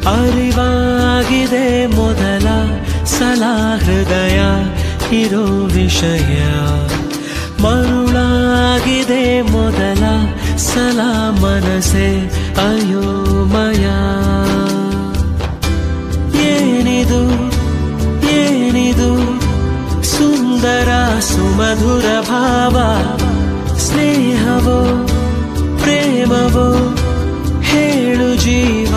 ಅರಿವಾಗಿದೆ ಮೊದಲ ಸಲ ಹೃದಯ ಇರೋ ವಿಷಯ ಮರುಳಾಗಿದೆ ಮೊದಲ ಸಲ ಮನಸೆ ಅಯೋಮಯ ಏನಿದು ಏನಿದು ಸುಂದರ ಸುಮಧುರ ಭಾವ ಸ್ನೇಹವೋ ಪ್ರೇಮವೋ ಹೇಳು ಜೀವ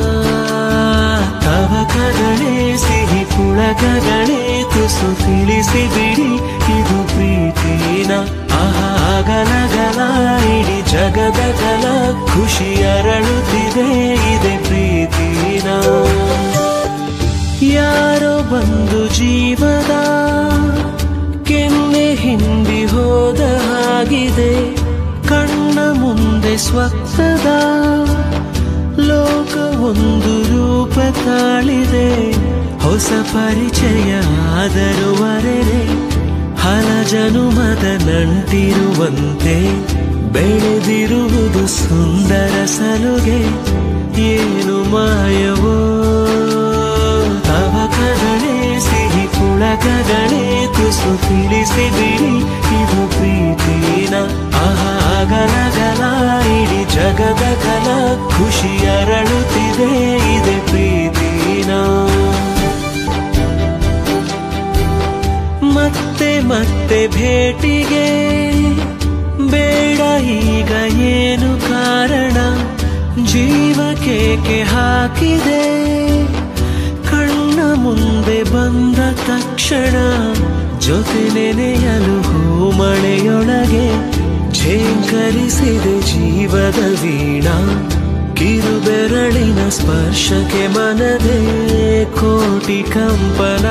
ತವಕಗಳೇ ಸಿಹಿ ಪುಳಕಗಳೇ ತುಸು ತಿಳಿಸಿ ಬಿಡಿ ಇದು ಪ್ರೀತಿನ ಆಗಲಗಲ ಇಡೀ ಜಗದಗಲ ಖುಷಿ ಅರಳುತ್ತಿದೆ ಇದೆ ಪ್ರೀತಿನ ಯಾರೋ ಬಂದು ಜೀವದ ಕೆನ್ನೆ ಹಿಂಡಿ ಹೋದ ಹಾಗಿದೆ ಕಣ್ಣ ಮುಂದೆ ಸ್ವಪ್ನದ ಲೋಕ ಒಂದು ರೂಪ ತಾಳಿದೆ ಹೊಸ ಪರಿಚಯ ಆದರೂ ಅರೆರೆ ಹಲ ಜನುಮದ ನಂಟಿರುವಂತೆ ಬೆಳೆದಿರುವುದು ಸುಂದರ ಸಲುಗೆ ಏನು ಮಾಯವೋ ತವಕಗಳೇ ಸಿಹಿ ಪುಳಕಗಳೇ ತುಸು ತಿಳಿಸಿ ಬಿಡಿ ಇದು ಪ್ರೀತಿನ ಆಗಲಗಲ ಇಡೀ ಜಗದ ಕಲ ಖುಷಿ ಅರಳುತ್ತಿದೆ ಇದೆ ಪ್ರೀತಿನ ಮತ್ತೆ ಮತ್ತೆ ಭೇಟಿಗೆ ಬೇಡ ಈಗ ಏನು ಕಾರಣ ಜೀವಕೇಕೆ ಹಾಕಿದೆ ಕಣ್ಣ ಮುಂದೆ ಬಂದ ತಕ್ಷಣ ಜೊತೆ ನೆನೆಯಲು ಹೂಮಳೆಯೊಳಗೆ ಝೇಂಕರಿಸಿದೆ ಜೀವದ ವೀಣ ಕಿರುಬೆರಳಿನ ಸ್ಪರ್ಶಕ್ಕೆ ಮನದೇ ಕೋಟಿ ಕಂಪನ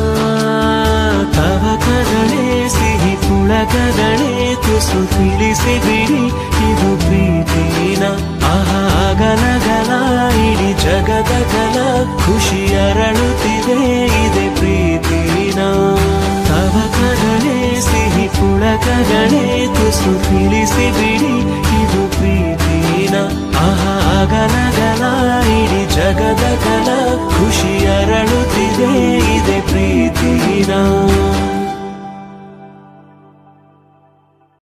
ತವಕಗಳೇ ಸಿಹಿ ಪುಳಕಗಳೇ ತುಸು ತಿಳಿಸಿ ಬಿಡಿ ಇದು ಪ್ರೀತಿನ ಆಗಲಗಲ ಇಡೀ ಜಗದ ಕಲ ಖುಷಿ ಅರಳುತ್ತಿದೆ ಇದೆ ಪ್ರೀತಿನ ತವಕಗಳೇ ಸಿಹಿ ಪುಳಕಗಳೇ ತುಸು ತಿಳಿ